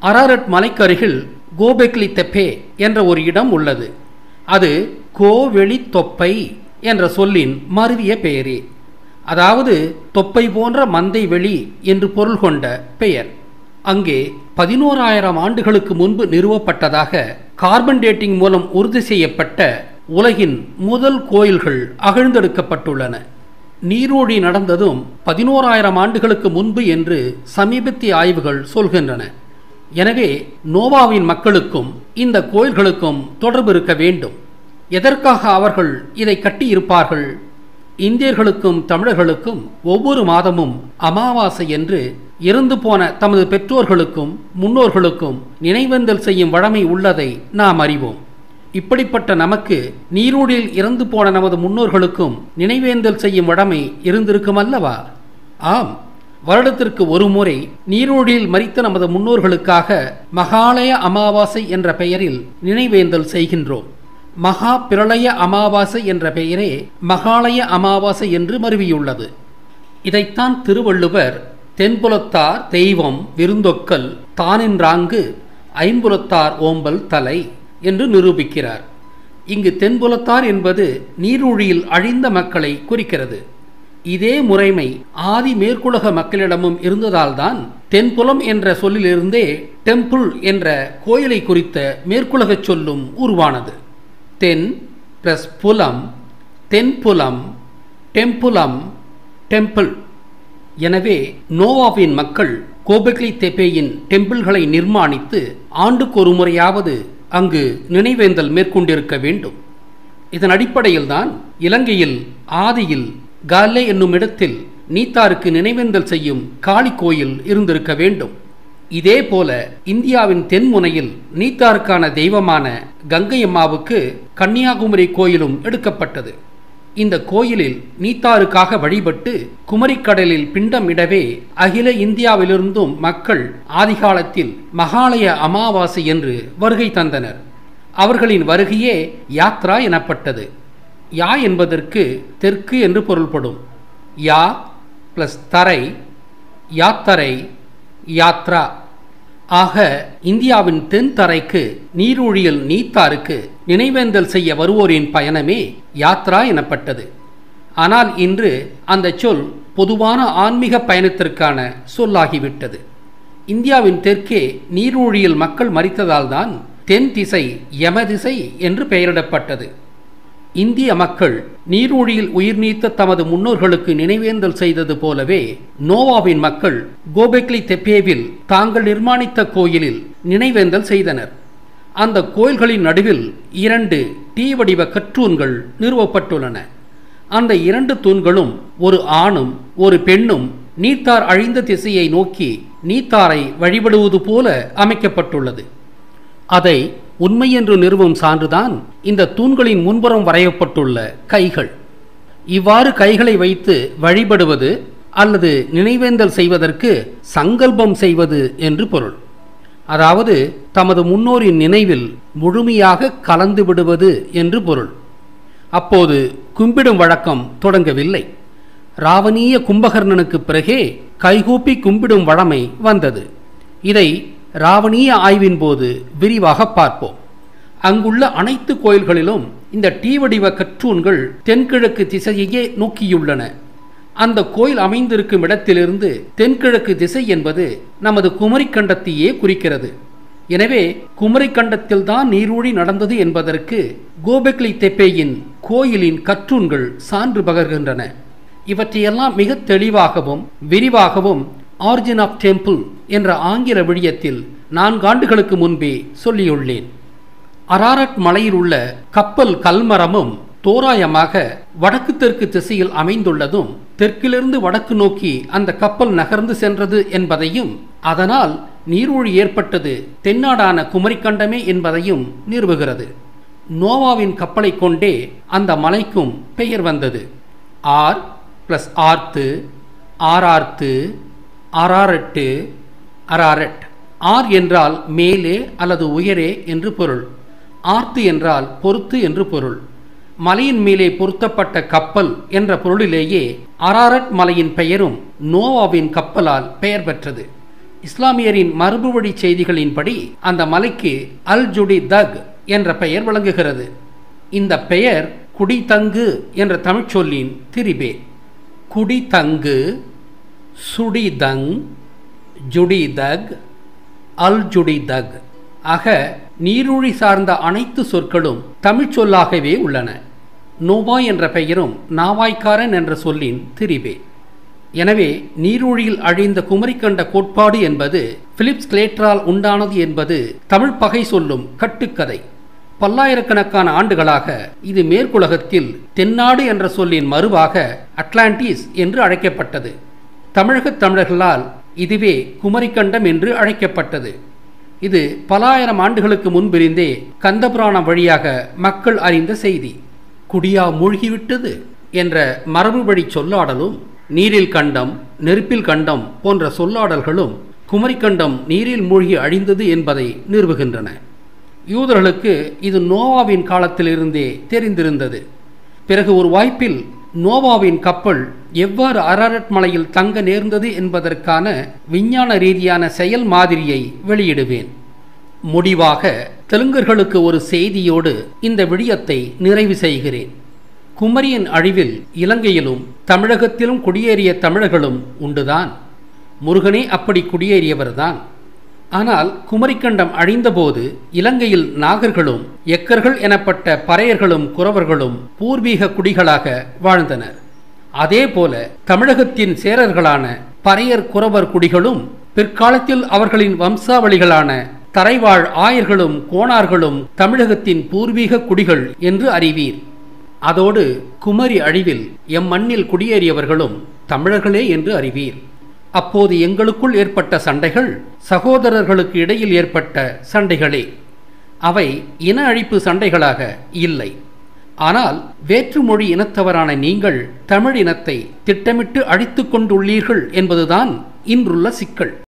Ararat மலைக்கருகில் Gobekli தெப்பே என்ற ஒரு இடம் உள்ளது அது கோவெளி தொப்பை என்ற சொல்லின் மருவிய பெயரே அதாவது தொப்பை போன்ற மந்தை வெளி என்று பொருள் கொண்ட பெயர் அங்கே பதினோராயிரம் ஆண்டுகளுக்கு முன்பு நிறுவப்பட்டதாக கார்பன் டேட்டிங் மூலம் உறுதி செய்யப்பட்ட உலகின் முதல் கோயில்கள் அகழ்ந்தெடுக்கப்பட்டுள்ளன நீரோடி நடந்ததும் பதினோராயிரம் ஆண்டுகளுக்கு முன்பு என்று சமீபத்திய ஆய்வுகள் சொல்கின்றன எனவே நோவாவின் மக்களுக்கும் இந்த கோயில்களுக்கும் தொடர்பு இருக்க வேண்டும் எதற்காக அவர்கள் இதை கட்டியிருப்பார்கள் இந்தியர்களுக்கும் தமிழர்களுக்கும் ஒவ்வொரு மாதமும் அமாவாசை என்று இறந்து போன தமது பெற்றோர்களுக்கும் முன்னோர்களுக்கும் நினைவேந்தல் செய்யும் வழமை உள்ளதை நாம் அறிவோம் இப்படிப்பட்ட நமக்கு நீரூடில் இறந்து போன நமது முன்னோர்களுக்கும் நினைவேந்தல் செய்யும் வழமை இருந்திருக்கும் அல்லவா ஆம் வருடத்திற்கு ஒரு முறை நீரோடியில் மறித்த நமது முன்னோர்களுக்காக மகாலய அமாவாசை என்ற பெயரில் நினைவேந்தல் செய்கின்றோம் மகா பிரளய அமாவாசை என்ற பெயரே மகாலய அமாவாசை என்று மருவியுள்ளது இதைத்தான் திருவள்ளுவர் தென்புலத்தார் தெய்வம் விருந்தொக்கல் தானின்றாங்கு ஐம்புலத்தார் ஓம்பல் தலை என்று நிரூபிக்கிறார் இங்கு தென்புலத்தார் என்பது நீரூழியில் அழிந்த மக்களை குறிக்கிறது இதே முறைமை ஆதி மேற்குலக மக்களிடமும் இருந்ததால்தான் தென்புலம் என்ற சொல்லிலிருந்தே டெம்பிள் என்ற கோயிலை குறித்த மேற்குலகச் சொல்லும் உருவானது தென் பிளஸ் புலம் தென்புலம் டெம்புலம் டெம்பிள் எனவே நோவாவின் மக்கள் கோபெக்லி தெப்பேயின் டெம்பிள்களை நிர்மாணித்து ஆண்டுக்கு ஒரு முறையாவது அங்கு நினைவேந்தல் மேற்கொண்டிருக்க வேண்டும் இதன் அடிப்படையில்தான் இலங்கையில் ஆதியில் காலே என்னும் இடத்தில் நீத்தாருக்கு நினைவேந்தல் செய்யும் காளி கோயில் இருந்திருக்க வேண்டும் இதே போல இந்தியாவின் தென்முனையில் நீத்தாருக்கான தெய்வமான கங்கை அம்மாவுக்கு கன்னியாகுமரி கோயிலும் எடுக்கப்பட்டது இந்த கோயிலில் நீத்தாருக்காக வழிபட்டு குமரிக்கடலில் பிண்டம் இடவே அகில இந்தியாவிலிருந்தும் மக்கள் ஆதிகாலத்தில் மகாலய அமாவாசை என்று வருகை தந்தனர் அவர்களின் வருகையே யாத்ரா எனப்பட்டது யா என்பதற்கு தெற்கு என்று பொருள்படும் யா பிளஸ் தரை யாத்தரை யாத்ரா ஆக இந்தியாவின் தென் தரைக்கு நீரூழியல் நீத்தாருக்கு நினைவேந்தல் செய்ய வருவோரின் பயணமே யாத்ரா எனப்பட்டது ஆனால் இன்று அந்த சொல் பொதுவான ஆன்மீக பயணத்திற்கான சொல்லாகிவிட்டது இந்தியாவின் தெற்கே நீரூழியில் மக்கள் மறித்ததால்தான் தென் திசை யம திசை என்று பெயரிடப்பட்டது இந்திய மக்கள் நீரூழியில் உயிர் நீத்த தமது முன்னோர்களுக்கு நினைவேந்தல் செய்தது போலவே நோவாவின் மக்கள் கோபெக்லி தெப்பேவில் தாங்கள் நிர்மாணித்த கோயிலில் நினைவேந்தல் செய்தனர் அந்த கோயில்களின் நடுவில் இரண்டு டீ வடிவ கற்றூன்கள் நிறுவப்பட்டுள்ளன அந்த இரண்டு தூண்களும் ஒரு ஆணும் ஒரு பெண்ணும் நீத்தார் அழிந்த திசையை நோக்கி நீத்தாரை வழிபடுவது போல அமைக்கப்பட்டுள்ளது அதை உண்மை என்று நிறுவும் சான்றுதான் இந்த தூண்களின் முன்புறம் வரையப்பட்டுள்ள கைகள் இவ்வாறு கைகளை வைத்து வழிபடுவது அல்லது நினைவேந்தல் செய்வதற்கு சங்கல்பம் செய்வது என்று பொருள் அதாவது தமது முன்னோரின் நினைவில் முழுமையாக கலந்து விடுவது என்று பொருள் அப்போது கும்பிடும் வழக்கம் தொடங்கவில்லை ராவணீய கும்பகர்ணனுக்கு பிறகே கைகூப்பி கும்பிடும் வழமை வந்தது இதை ராவணீய ஆய்வின் போது விரிவாக பார்ப்போம் அங்குள்ள அனைத்து கோயில்களிலும் இந்த டீ வடிவ கற்றூன்கள் தென்கிழக்கு திசையையே நோக்கியுள்ளன அந்த கோயில் அமைந்திருக்கும் இடத்திலிருந்து தென்கிழக்கு திசை என்பது நமது குமரிக்கண்டத்தையே குறிக்கிறது எனவே குமரிக்கண்டத்தில் தான் நீரூழி நடந்தது என்பதற்கு கோபெக்லி தெப்பேயின் கோயிலின் கற்றூன்கள் சான்று பகர்கின்றன இவற்றையெல்லாம் மிக தெளிவாகவும் விரிவாகவும் ஆரிஜின் ஆஃப் டெம்பிள் என்ற ஆங்கில விழியத்தில் நான்காண்டுகளுக்கு முன்பே சொல்லியுள்ளேன் அராரட் மலையில் உள்ள கப்பல் கல்மரமும் தோராயமாக வடக்கு தெற்கு திசையில் அமைந்துள்ளதும் தெற்கிலிருந்து வடக்கு நோக்கி அந்த கப்பல் நகர்ந்து சென்றது என்பதையும் அதனால் நீரூழி ஏற்பட்டது தென்னாடான குமரிக்கண்டமே என்பதையும் நிறுவுகிறது நோவாவின் கப்பலை கொண்டே அந்த மலைக்கும் பெயர் வந்தது ஆர் பிளஸ் ஆர்த்து ஆரார்த்து அராரட்டு அராரட் ஆர் என்றால் மேலே அல்லது உயரே என்று பொருள் ஆர்த்து என்றால் பொறுத்து என்று பொருள் மலையின் மேலே பொருத்தப்பட்ட கப்பல் என்ற பொருளிலேயே அராரட் மலையின் பெயரும் நோவாவின் கப்பலால் பெயர் பெற்றது இஸ்லாமியரின் மரபுவழி செய்திகளின்படி அந்த மலைக்கு அல் ஜுடி தக் என்ற பெயர் விளங்குகிறது இந்த பெயர் குடிதங்கு என்ற தமிழ்ச்சொல்லின் திரிபே குடிதங்கு சுடிதங் ஜுடிதக் அல் ஜுடிதக் ஆக நீரூழி சார்ந்த அனைத்து சொற்களும் தமிழ்ச் சொல்லாகவே உள்ளன நோவா என்ற பெயரும் நாவாய்க்காரன் என்ற சொல்லின் திரிபே எனவே நீரூழியில் அழிந்த குமரிக்கண்ட கோட்பாடு என்பது பிலிப்ஸ் கிளேட்டரால் உண்டானது என்பது தமிழ் பகை சொல்லும் கட்டுக்கதை பல்லாயிரக்கணக்கான ஆண்டுகளாக இது மேற்குலகத்தில் தென்னாடு என்ற சொல்லின் மறுவாக அட்லாண்டிஸ் என்று அழைக்கப்பட்டது தமிழகத் தமிழர்களால் இதுவே குமரிக்கண்டம் என்று அழைக்கப்பட்டது இது பல ஆயிரம் ஆண்டுகளுக்கு முன்பிருந்தே கந்தபுராணம் வழியாக மக்கள் அறிந்த செய்தி குடியா மூழ்கிவிட்டது என்ற மரபு வழி சொல்லாடலும் நீரில் கண்டம் நெருப்பில் கண்டம் போன்ற சொல்லாடல்களும் குமரிக்கண்டம் நீரில் மூழ்கி அழிந்தது என்பதை நிறுவுகின்றன யூதர்களுக்கு இது நோவாவின் காலத்திலிருந்தே தெரிந்திருந்தது பிறகு ஒரு வாய்ப்பில் நோவாவின் கப்பல் எவ்வாறு அரரட் மலையில் தங்க நேர்ந்தது என்பதற்கான விஞ்ஞான ரீதியான செயல் மாதிரியை வெளியிடுவேன் முடிவாக தெலுங்கர்களுக்கு ஒரு செய்தியோடு இந்த விடயத்தை நிறைவு செய்கிறேன் குமரியின் அழிவில் இலங்கையிலும் தமிழகத்திலும் குடியேறிய தமிழர்களும் உண்டுதான் முருகனே அப்படி குடியேறியவர்தான் ஆனால் குமரிக்கண்டம் அழிந்தபோது இலங்கையில் நாகர்களும் எக்கர்கள் எனப்பட்ட பறையர்களும் குறவர்களும் பூர்வீக குடிகளாக வாழ்ந்தனர் அதேபோல தமிழகத்தின் சேரர்களான பறையர் குறவர் குடிகளும் பிற்காலத்தில் அவர்களின் வம்சாவளிகளான தரைவாழ் ஆயர்களும் கோணார்களும் தமிழகத்தின் பூர்வீக குடிகள் என்று அறிவீர் அதோடு குமரி அழிவில் எம் மண்ணில் குடியேறியவர்களும் தமிழர்களே என்று அறிவீர் அப்போது எங்களுக்குள் ஏற்பட்ட சண்டைகள் சகோதரர்களுக்கு இடையில் ஏற்பட்ட சண்டைகளே அவை இன அழிப்பு சண்டைகளாக இல்லை ஆனால் வேற்றுமொழி இனத்தவரான நீங்கள் தமிழ் இனத்தை திட்டமிட்டு அழித்துக் கொண்டுள்ளீர்கள் என்பதுதான் இன்றுள்ள சிக்கல்